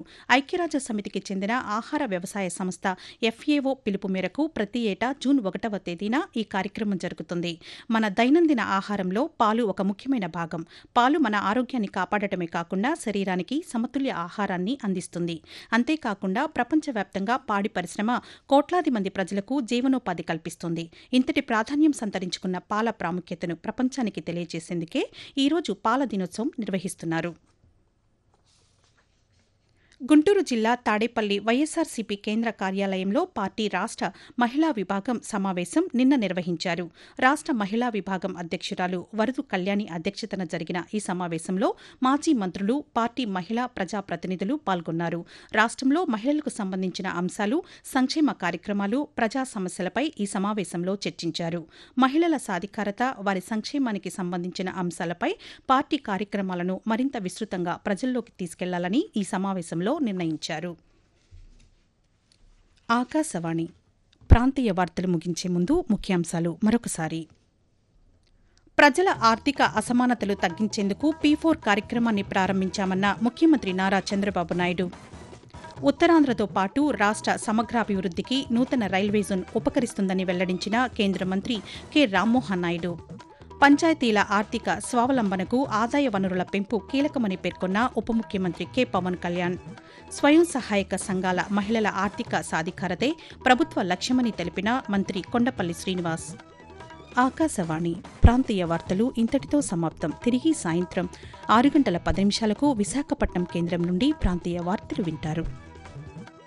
ఐక్యరాజ్య సమితికి చెందిన ఆహార వ్యవసాయ సంస్థ ఎఫ్ఏఓ పిలుపు మేరకు ప్రతి ఏటా జూన్ ఒకటవ తేదీన ఈ కార్యక్రమం జరుగుతుంది మన దైనందిన ఆహారంలో పాలు ఒక ముఖ్యమైన భాగం పాలు మన ఆరోగ్యాన్ని కాపాడటమే కాకుండా శరీరానికి సమతుల్య ఆహారాన్ని అందిస్తుంది అంతేకాకుండా ప్రపంచవ్యాప్తంగా పాడి పరిశ్రమ కోట్లాది మంది ప్రజలకు జీవనోపాధి కల్పిస్తుంది ఇంతటి ప్రాధాన్యం సంతరించుకున్న పాల ప్రాముఖ్యతను ప్రపంచానికి తెలియజేసేందుకే ఈరోజు పాల దినోత్సవం నిర్వహిస్తున్నారు గుంటూరు జిల్లా తాడేపల్లి వైఎస్సార్సీపీ కేంద్ర కార్యాలయంలో పార్టీ రాష్ట మహిళా విభాగం సమావేశం నిన్న నిర్వహించారు రాష్ట మహిళా విభాగం అధ్యక్షురాలు వరదు కళ్యాణి అధ్యక్షతన జరిగిన ఈ సమావేశంలో మాజీ మంత్రులు పార్టీ మహిళా ప్రజాప్రతినిధులు పాల్గొన్నారు రాష్ట్రంలో మహిళలకు సంబంధించిన అంశాలు సంక్షేమ కార్యక్రమాలు ప్రజా సమస్యలపై ఈ సమావేశంలో చర్చించారు మహిళల సాధికారత వారి సంక్షేమానికి సంబంధించిన అంశాలపై పార్టీ కార్యక్రమాలను మరింత విస్తృతంగా ప్రజల్లోకి తీసుకెళ్లాలని ఈ సమావేశంలో నిర్ణయించారు ఆకాశవాణి ప్రాంతీయ వార్తలు ముగించే ముందు ముఖ్యాంశాలు మరొకసారి ప్రజల ఆర్థిక అసమానతలు తగ్గించేందుకు పీ ఫోర్ కార్యక్రమాన్ని ప్రారంభించామన్న ముఖ్యమంత్రి నారా చంద్రబాబు నాయుడు ఉత్తరాంధ్రతో పాటు రాష్ట సమగ్రాభివృద్ధికి నూతన రైల్వే జోన్ ఉపకరిస్తుందని వెల్లడించిన కేంద్ర మంత్రి కె రామ్మోహన్ నాయుడు పంచాయతీల ఆర్థిక స్వావలంబనకు ఆదాయ వనరుల పెంపు కీలకమని పేర్కొన్న ఉప ముఖ్యమంత్రి కె పవన్ కళ్యాణ్ స్వయం సహాయక సంఘాల మహిళల ఆర్థిక సాధికారతే ప్రభుత్వ లక్ష్యమని తెలిపిన మంత్రి కొండపల్లి శ్రీనివాస్ ఆకాశవాణి ప్రాంతీయ వార్తలు ఇంతటితో సమాప్తం తిరిగి సాయంత్రం ఆరు గంటల పది నిమిషాలకు విశాఖపట్నం కేంద్రం నుండి ప్రాంతీయ వార్తలు వింటారు